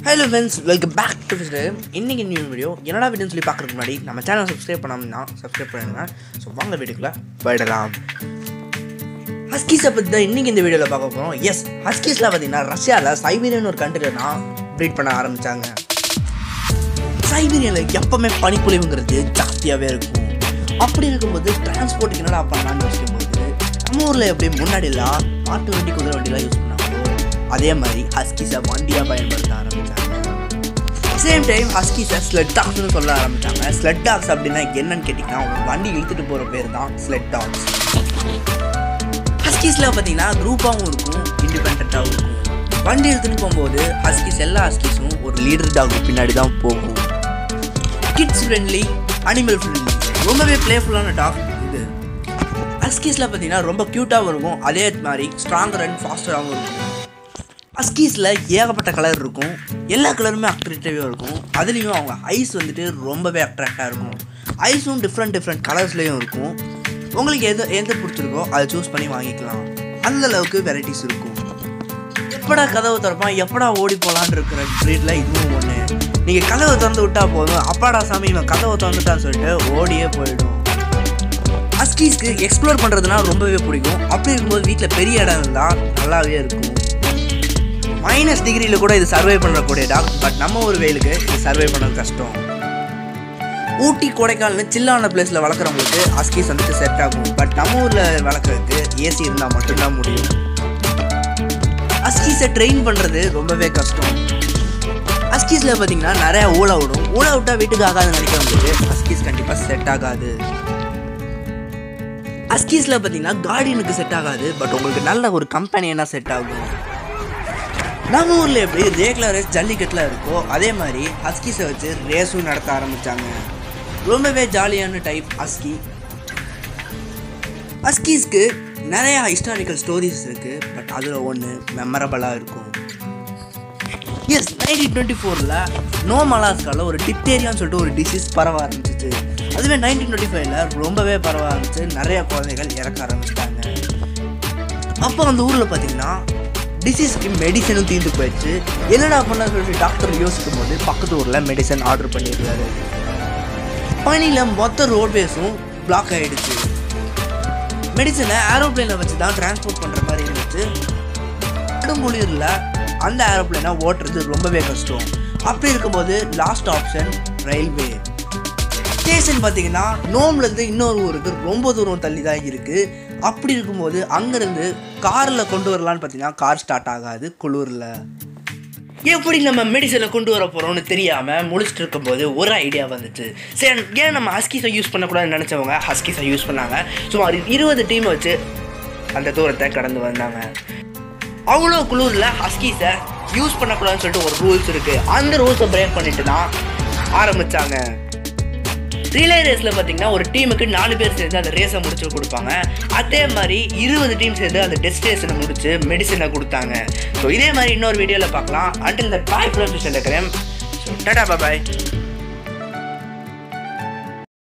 hello friends welcome back to ஃபிஸ்ட் இன்னைக்கு new video என்னடா வீடியோன்னு சொல்லி பார்க்குறதுக்கு முன்னாடி நம்ம சேனல் சப்ஸ்கிரைப் பண்ணாமன்னா சப்ஸ்கிரைப் பண்ணுங்க ஸோ வாங்க வீடியோக்குள்ள போயிடலாம் ஹஸ்கீஸை பற்றி தான் இன்றைக்கி இந்த வீடியோவில் பார்க்க போகிறோம் எஸ் ஹஸ்கீஸில் பார்த்தீங்கன்னா ரஷ்யாவில் சைபீரியன் ஒரு கண்ட்ரியில் தான் ப்ரீட் பண்ண ஆரம்பித்தாங்க சைபீரியாவில் எப்போவுமே பனிப்பொழிவுங்கிறது ஜாஸ்தியாகவே இருக்கும் அப்படி இருக்கும்போது டிரான்ஸ்போர்ட்டுக்கு என்னடா பண்ணலான்னு யோசிக்கும்போது நம்ம ஊரில் எப்படி முன்னாடிலாம் மாட்டு வண்டி குதிரை வண்டிலாம் யூஸ் பண்ணாங்களோ அதே மாதிரி ஹஸ்கீஸை வண்டியாக பயன்படுத்த ஆரம்பித்தாங்க சேம் டைம் ஹஸ்கீஸை ஸ்லெட் டாக்ஸ்னு சொல்ல ஆரம்பித்தாங்க ஸ்லெட் டாக்ஸ் அப்படின்னா என்னன்னு கேட்டிங்கன்னா ஒரு வண்டி இழுத்துட்டு போகிற பேர் தான் ஸ்லெட் டாக்ஸ் ஹஸ்கீஸில் பார்த்தீங்கன்னா குரூப்பாகவும் இருக்கும் இண்டிபெண்ட்டாகவும் இருக்கும் வண்டி எடுத்துன்னு போகும்போது ஹஸ்கீஸ் எல்லா ஹஸ்கீஸும் ஒரு லீடர் டாக் பின்னாடி தான் போகும் கிட்ஸ் ஃப்ரெண்ட்லி அனிமல் ஃப்ரெண்ட்லி ரொம்பவே பிளேஃபுல்லான டாக் இது ஹஸ்கீஸில் பார்த்தீங்கன்னா ரொம்ப க்யூட்டாகவும் இருக்கும் அதே மாதிரி ஸ்ட்ராங்கர் அண்ட் ஃபாஸ்டராகவும் இருக்கும் ஹஸ்கீஸில் ஏகப்பட்ட கலர் இருக்கும் எல்லா கலருமே அட்ராக்டிவாக இருக்கும் அதுலேயும் அவங்க ஐஸ் வந்துட்டு ரொம்பவே அட்ராக்டாக இருக்கும் ஐஸும் டிஃப்ரெண்ட் டிஃப்ரெண்ட் கலர்ஸ்லேயும் இருக்கும் உங்களுக்கு எது எது பிடிச்சிருக்கோ அதை சூஸ் பண்ணி வாங்கிக்கலாம் அந்த அளவுக்கு வெரைட்டிஸ் இருக்கும் எப்படா கதவை திறப்பான் எப்படா ஓடி போகலான்னு இருக்கிற ப்ரீடில் இதுவும் ஒன்று நீங்கள் கதவை திறந்து விட்டா போதும் அப்பாடா சாமி இவன் கதவை திறந்துட்டான்னு சொல்லிட்டு ஓடியே போயிடும் அஸ்கீஸ்க்கு எக்ஸ்ப்ளோர் பண்ணுறதுனா ரொம்பவே பிடிக்கும் அப்படி இருக்கும்போது வீட்டில் பெரிய இடம் இருந்தால் நல்லாவே இருக்கும் மைனஸ் டிகிரியில் கூட இது சர்வை பண்ணக்கூடிய டாக் பட் நம்ம ஒரு வெயிலுக்கு இது சர்வை பண்ணுறது கஷ்டம் ஊட்டி கொடைக்கானல்னு சில்லான பிளேஸில் வளர்க்குறவங்களுக்கு அஸ்கீஸ் வந்துட்டு செட் ஆகும் பட் நம்ம ஊரில் வளர்க்குறதுக்கு ஏசி இருந்தால் மட்டும்தான் முடியும் அஸ்கீஸை ட்ரெயின் பண்ணுறது ரொம்பவே கஷ்டம் அஸ்கீஸில் பார்த்தீங்கன்னா நிறைய ஊழ விடும் ஊழ விட்டால் வீட்டுக்கு ஆகாதுன்னு நினைக்கிறவங்களுக்கு அஸ்கீஸ் கண்டிப்பாக செட் ஆகாது அஸ்கீஸில் பார்த்தீங்கன்னா கார்டியனுக்கு செட் ஆகாது பட் உங்களுக்கு நல்ல ஒரு கம்பெனியனாக செட் ஆகும் நம்ம ஊரில் எப்படி ரேகுலர் ரேஸ் ஜல்லிக்கட்டில் இருக்கோ அதே மாதிரி ஹஸ்கீஸை வச்சு ரேஸும் நடத்த ஆரம்பித்தாங்க ரொம்பவே ஜாலியான டைப் ஹஸ்கி ஹஸ்கீஸ்க்கு நிறையா ஹிஸ்டாரிக்கல் ஸ்டோரிஸ் இருக்குது பட் அதில் ஒன்று மெமரபலாக இருக்கும் எஸ் நைன்டீன் டுவெண்ட்டி ஃபோரில் நோ மலாஸ்காவில் ஒரு டிப்தேரியான்னு சொல்லிட்டு ஒரு டிசீஸ் பரவ ஆரம்பிச்சிச்சு அதுவே நைன்டீன் டுவெண்ட்டி ஃபைவ்ல ரொம்பவே பரவ ஆரம்பிச்சு நிறைய குழந்தைகள் இறக்க ஆரம்பிச்சிட்டாங்க அப்போ அந்த ஊரில் பார்த்தீங்கன்னா டிசீஸ்க்கு மெடிசனும் தீர்ந்து போயிடுச்சு என்னடா பண்ண சொல்லிட்டு டாக்டர் யோசிக்கும் போது பக்கத்து ஊரில் மெடிசன் ஆர்டர் பண்ணியிருக்காரு பனியில் மொத்த ரோட்வேஸும் பிளாக் ஆகிடுச்சு மெடிசனை ஏரோப்ளேனில் வச்சு தான் டிரான்ஸ்போர்ட் பண்ணுற மாதிரி இருந்துச்சு கடுங்குளிரில் அந்த ஏரோப்ளேனை ஓட்டுறது ரொம்பவே கஷ்டம் அப்படி இருக்கும்போது லாஸ்ட் ஆப்ஷன் ரயில்வே ஸ்டேஷன் பார்த்தீங்கன்னா நோம்லேருந்து இன்னொரு ஊருக்கு ரொம்ப தூரம் தள்ளி தான் இருக்குது அப்படி இருக்கும்போது அங்கேருந்து காரில் கொண்டு வரலான்னு பார்த்தீங்கன்னா கார் ஸ்டார்ட் ஆகாது குளூரில் எப்படி நம்ம மெடிசனை கொண்டு வர போகிறோம்னு தெரியாமல் முடிச்சுட்டு இருக்கும்போது ஒரு ஐடியா வந்துச்சு சரி ஏன் நம்ம ஹஸ்கீஸை யூஸ் பண்ணக்கூடாதுன்னு நினச்சவங்க ஹஸ்கீஸை யூஸ் பண்ணாங்க சுமார் இருபது டீமை வச்சு அந்த தூரத்தை கடந்து வந்தாங்க அவ்வளோ குளூரில் ஹஸ்கீஸை யூஸ் பண்ணக்கூடாதுன்னு சொல்லிட்டு ஒரு ரூல்ஸ் இருக்குது அந்த ரூல்ஸை பிரேக் பண்ணிட்டு தான் ஆரம்பித்தாங்க ரிலே ரேஸில் பார்த்தீங்கன்னா ஒரு டீமுக்கு நாலு பேர் சேர்ந்து அந்த ரேஸை முடிச்சு கொடுப்பாங்க அதே மாதிரி இருபது டீம் சேர்ந்து அந்த டெஸ்டினேஷனை முடிச்சு மெடிசனை கொடுத்தாங்க ஸோ இதே மாதிரி இன்னொரு வீடியோவில் பார்க்கலாம் அண்டில் த பாய் ப்ரொஃபஷன் இருக்கிறேன் ஸோ டாடா பாய்